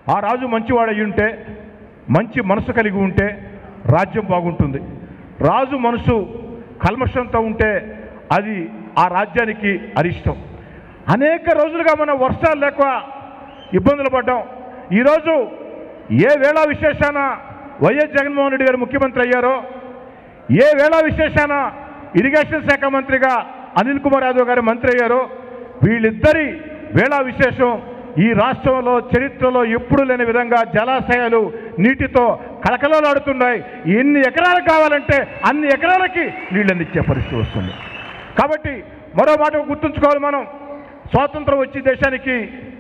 ఆ రాజు మంచివాడై ఉంటే మంచి మనసు కలిగి ఉంటే రాజ్యం బాగుంటుంది రాజు మనసు కల్మషంతో ఉంటే అది ఆ రాజ్యానికి అరిష్టం అనేక రోజులుగా మనం వర్షాలు లేక ఇబ్బందులు పడ్డాం ఈరోజు ఏ వేళ విశేషాన వైఎస్ జగన్మోహన్ రెడ్డి గారు ముఖ్యమంత్రి అయ్యారో ఏ వేళ విశేషాన ఇరిగేషన్ శాఖ మంత్రిగా అనిల్ కుమార్ యాదవ్ గారు మంత్రి అయ్యారో వీళ్ళిద్దరి వేళ విశేషం ఈ రాష్ట్రంలో చరిత్రలో ఎప్పుడు లేని విధంగా జలాశయాలు నీటితో కలకలలాడుతున్నాయి ఎన్ని ఎకరాలు కావాలంటే అన్ని ఎకరాలకి నీళ్ళు అందించే పరిస్థితి వస్తుంది కాబట్టి మరో మాట గుర్తుంచుకోవాలి మనం స్వాతంత్రం వచ్చి దేశానికి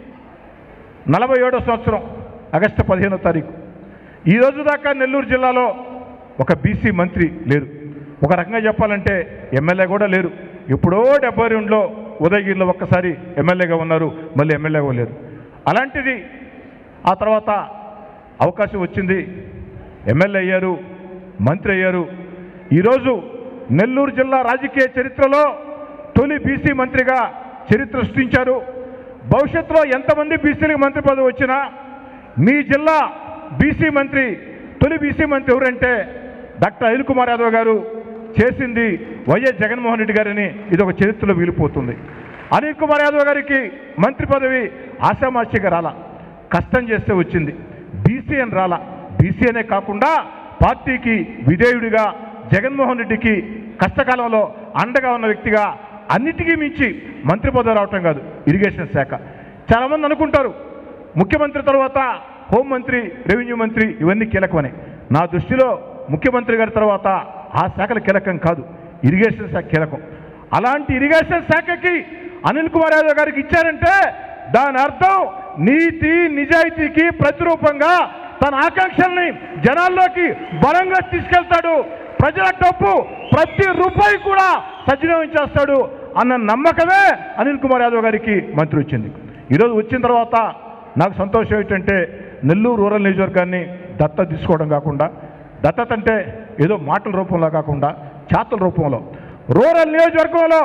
నలభై ఏడో సంవత్సరం ఆగస్టు పదిహేనో తారీఖు ఈ రోజు దాకా నెల్లూరు జిల్లాలో ఒక బీసీ మంత్రి లేరు ఒక రకంగా చెప్పాలంటే ఎమ్మెల్యే కూడా లేరు ఎప్పుడో డెబ్బై రెండులో ఉదయగిరిలో ఒక్కసారి ఎమ్మెల్యేగా ఉన్నారు మళ్ళీ ఎమ్మెల్యేగా లేరు అలాంటిది ఆ తర్వాత అవకాశం వచ్చింది ఎమ్మెల్యే అయ్యారు మంత్రి అయ్యారు ఈరోజు నెల్లూరు జిల్లా రాజకీయ చరిత్రలో తొలి బీసీ మంత్రిగా చరిత్ర సృష్టించారు భవిష్యత్తులో ఎంతమంది బీసీలకు మంత్రి పదవి వచ్చినా మీ జిల్లా బీసీ మంత్రి తొలి బీసీ మంత్రి ఎవరంటే డాక్టర్ అనిల్ కుమార్ యాదవ్ గారు చేసింది వైఎస్ జగన్మోహన్ రెడ్డి గారిని ఇది ఒక చరిత్రలో మిగిలిపోతుంది అనిల్ కుమార్ యాదవ్ గారికి మంత్రి పదవి ఆశామాషిగా రాలా కష్టం చేస్తే వచ్చింది బీసీ అని రాలా బీసీ అనే కాకుండా పార్టీకి విధేయుడిగా జగన్మోహన్ రెడ్డికి కష్టకాలంలో అండగా ఉన్న వ్యక్తిగా అన్నిటికీ మించి మంత్రి పదవి రావటం కాదు ఇరిగేషన్ శాఖ చాలామంది అనుకుంటారు ముఖ్యమంత్రి తర్వాత హోంమంత్రి రెవెన్యూ మంత్రి ఇవన్నీ కీలకమని నా దృష్టిలో ముఖ్యమంత్రి గారి తర్వాత ఆ శాఖలు కీలకం కాదు ఇరిగేషన్ శాఖ కీలకం అలాంటి ఇరిగేషన్ శాఖకి అనిల్ కుమార్ యాదవ్ గారికి ఇచ్చారంటే దాని అర్థం నీతి నిజాయితీకి ప్రతిరూపంగా తన ఆకాంక్షల్ని జనాల్లోకి బలంగా తీసుకెళ్తాడు ప్రజల డబ్బు ప్రతి రూపాయి కూడా సద్వినియోగం చేస్తాడు అన్న నమ్మకమే అనిల్ కుమార్ యాదవ్ గారికి మంత్రి వచ్చింది ఈరోజు వచ్చిన తర్వాత నాకు సంతోషం ఏంటంటే నెల్లూరు రూరల్ నియోజకవర్గాన్ని దత్త తీసుకోవడం కాకుండా దత్తత అంటే ఏదో మాటల రూపంలో కాకుండా చేతల రూపంలో రూరల్ నియోజకవర్గంలో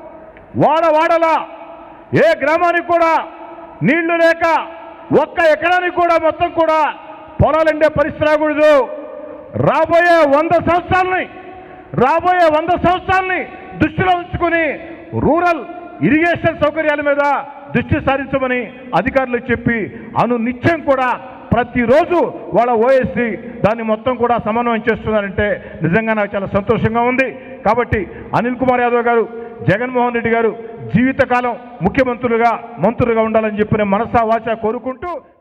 వాడ వాడల ఏ గ్రామానికి కూడా నీళ్లు లేక ఒక్క ఎకరానికి కూడా మొత్తం కూడా పొలాలండే పరిస్థితి రాకూడదు రాబోయే వంద సంవత్సరాలని రాబోయే వంద సంవత్సరాలని దృష్టిలో ఉంచుకొని రూరల్ ఇరిగేషన్ సౌకర్యాల మీద దృష్టి సారించమని అధికారులకు చెప్పి అను నిత్యం కూడా ప్రతిరోజు వాళ్ళ ఓఎస్సి దాన్ని మొత్తం కూడా సమన్వయం చేస్తున్నారంటే నిజంగా నాకు చాలా సంతోషంగా ఉంది కాబట్టి అనిల్ కుమార్ యాదవ్ గారు జగన్మోహన్ రెడ్డి గారు జీవితకాలం ముఖ్యమంత్రులుగా మంత్రులుగా ఉండాలని చెప్పి నేను మనసా వాచా కోరుకుంటూ